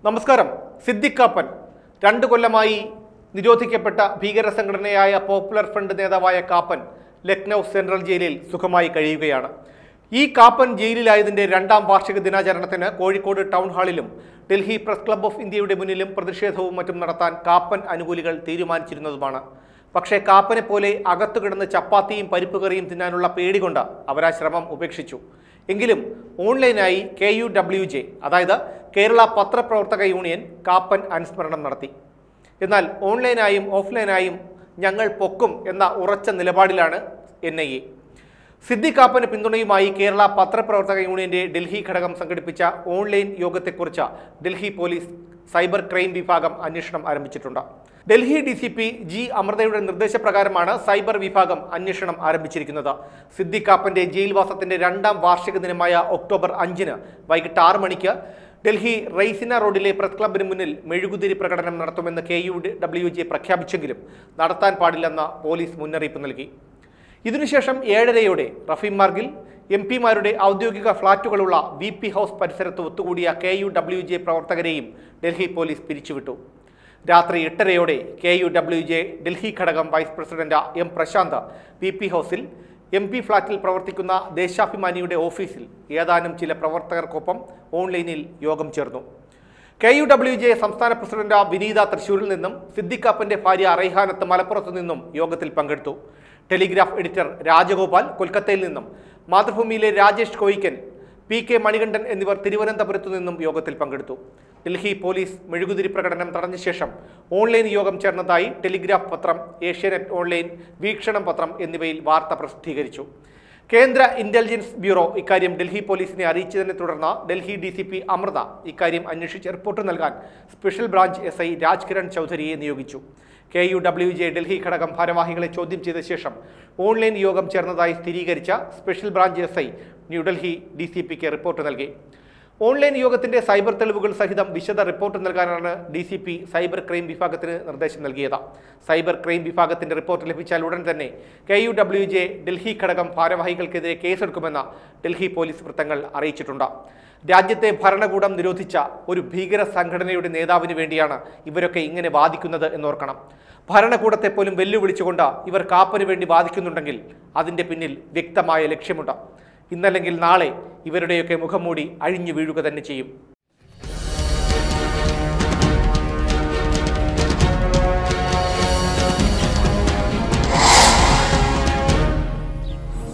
നമസ്കാരം സിദ്ദിഖ് കാപ്പൻ രണ്ടു കൊല്ലമായി നിരോധിക്കപ്പെട്ട ഭീകര സംഘടനയായ പോപ്പുലർ ഫ്രണ്ട് നേതാവായ കാപ്പൻ ലക്നൗ സെൻട്രൽ ജയിലിൽ സുഖമായി കഴിയുകയാണ് ഈ കാപ്പൻ ജയിലിലായതിന്റെ രണ്ടാം വാർഷിക ദിനാചരണത്തിന് കോഴിക്കോട് ടൗൺ ഹാളിലും ഡൽഹി പ്രസ് ക്ലബ് ഓഫ് ഇന്ത്യയുടെ മുന്നിലും പ്രതിഷേധവും മറ്റും നടത്താൻ കാപ്പൻ അനുകൂലികൾ തീരുമാനിച്ചിരുന്നതുമാണ് പക്ഷേ കാപ്പനെ പോലെ അകത്തു കിടന്ന് ചപ്പാത്തിയും പരിപ്പ് കറിയും തിന്നാനുള്ള പേടി കൊണ്ട് അവർ ആ ശ്രമം ഉപേക്ഷിച്ചു എങ്കിലും ഓൺലൈനായി കെ യു ഡബ്ല്യു ജെ അതായത് കേരള പത്രപ്രവർത്തക യൂണിയൻ കാപ്പൻ അനുസ്മരണം നടത്തി എന്നാൽ ഓൺലൈനായും ഓഫ്ലൈനായും ഞങ്ങൾ പൊക്കും എന്ന ഉറച്ച നിലപാടിലാണ് എൻ ഐ എ സിദ്ദിഖ് കാപ്പന് പിന്തുണയുമായി കേരള പത്രപ്രവർത്തക യൂണിയന്റെ ഡൽഹി ഘടകം സംഘടിപ്പിച്ച ഓൺലൈൻ യോഗത്തെക്കുറിച്ച് ഡൽഹി പോലീസ് സൈബർ ക്രൈം വിഭാഗം അന്വേഷണം ആരംഭിച്ചിട്ടുണ്ട് Delhi D C P G അമൃതയുടെ നിർദ്ദേശപ്രകാരമാണ് സൈബർ വിഭാഗം അന്വേഷണം ആരംഭിച്ചിരിക്കുന്നത് സിദ്ദിഖ് കാപ്പന്റെ ജയിൽവാസത്തിന്റെ രണ്ടാം വാർഷിക ദിനമായ ഒക്ടോബർ അഞ്ചിന് വൈകിട്ട് ആറ് മണിക്ക് ഡൽഹി റെയ്സിന റോഡിലെ പ്രസ് ക്ലബിന് മുന്നിൽ മെഴുകുതിരി പ്രകടനം നടത്തുമെന്ന് കെ യു ഡബ്ല്യു ജെ പ്രഖ്യാപിച്ചെങ്കിലും നടത്താൻ പാടില്ലെന്ന് പോലീസ് മുന്നറിയിപ്പ് നൽകി ഇതിനുശേഷം ഏഴരയോടെ റഫീം മാർഗിൽ എം പിമാരുടെ ഔദ്യോഗിക ഫ്ളാറ്റുകളുള്ള വി പി ഹൗസ് പരിസരത്ത് ഒത്തുകൂടിയ കെ യു ഡബ്ല്യു ജെ പ്രവർത്തകരെയും ഡൽഹി പോലീസ് പിരിച്ചുവിട്ടു രാത്രി എട്ടരയോടെ K U W J Delhi ഘടകം vice president M Prashant V P ഹൗസിൽ എം പി ഫ്ളാറ്റിൽ പ്രവർത്തിക്കുന്ന ദേശാഭിമാനിയുടെ ഓഫീസിൽ ഏതാനും ചില പ്രവർത്തകർക്കൊപ്പം ഓൺലൈനിൽ യോഗം ചേർന്നു കെ യു ഡബ്ല്യു ജെ സംസ്ഥാന പ്രസിഡന്റ് വിനീത തൃശൂരിൽ നിന്നും സിദ്ദിഖ് കാപ്പന്റെ ഭാര്യ റൈഹാനത്ത് മലപ്പുറത്തു നിന്നും യോഗത്തിൽ പങ്കെടുത്തു ടെലിഗ്രാഫ് എഡിറ്റർ രാജഗോപാൽ കൊൽക്കത്തയിൽ നിന്നും മാതൃഭൂമിയിലെ രാജേഷ് കോയിക്കൻ പി കെ മണികണ്ഠൻ എന്നിവർ തിരുവനന്തപുരത്തു നിന്നും യോഗത്തിൽ പങ്കെടുത്തു ഡൽഹി പോലീസ് മെഴുകുതിരി പ്രകടനം തടഞ്ഞ ശേഷം ഓൺലൈൻ യോഗം ചേർന്നതായി ടെലിഗ്രാഫ് പത്രം ഏഷ്യാനെറ്റ് ഓൺലൈൻ വീക്ഷണം പത്രം എന്നിവയിൽ വാർത്ത പ്രസിദ്ധീകരിച്ചു കേന്ദ്ര ഇന്റലിജൻസ് ബ്യൂറോ ഇക്കാര്യം ഡൽഹി പോലീസിനെ അറിയിച്ചതിനെ തുടർന്ന് Delhi D C P Amrutha ഇക്കാര്യം അന്വേഷിച്ച് റിപ്പോർട്ട് നൽകാൻ special branch S I Raj Kiran ചൗധരിയെ നിയോഗിച്ചു K U W J Delhi ഘടകം ഭാരവാഹികളെ ചോദ്യം ചെയ്ത ശേഷം ഓൺലൈൻ യോഗം ചേർന്നതായി സ്ഥിരീകരിച്ച special branch S I New Delhi D C പിക്ക് റിപ്പോർട്ട് നൽകി ഓൺലൈൻ യോഗത്തിന്റെ സൈബർ തെളിവുകൾ സഹിതം വിശദ റിപ്പോർട്ട് നൽകാനാണ് D C P cyber crime വിഭാഗത്തിന് നിർദ്ദേശം നൽകിയത് സൈബർ ക്രൈം വിഭാഗത്തിന്റെ റിപ്പോർട്ട് ലഭിച്ചാൽ ഉടൻ തന്നെ K U W J Delhi ഘടകം ഭാരവാഹികൾക്കെതിരെ കേസെടുക്കുമെന്ന് ഡൽഹി പോലീസ് വൃത്തങ്ങൾ അറിയിച്ചിട്ടുണ്ട് രാജ്യത്തെ ഭരണകൂടം നിരോധിച്ച ഒരു ഭീകര സംഘടനയുടെ നേതാവിന് വേണ്ടിയാണ് ഇവരൊക്കെ ഇങ്ങനെ വാദിക്കുന്നത് എന്നോർക്കണം ഭരണകൂടത്തെ പോലും വെല്ലുവിളിച്ചുകൊണ്ട് ഇവർ കാപ്പന് വേണ്ടി വാദിക്കുന്നുണ്ടെങ്കിൽ അതിന്റെ പിന്നിൽ വ്യക്തമായ ലക്ഷ്യമുണ്ട് ഇന്നല്ലെങ്കിൽ നാളെ ഇവരുടെയൊക്കെ മുഖം മൂടി അഴിഞ്ഞു വീഴുക തന്നെ ചെയ്യും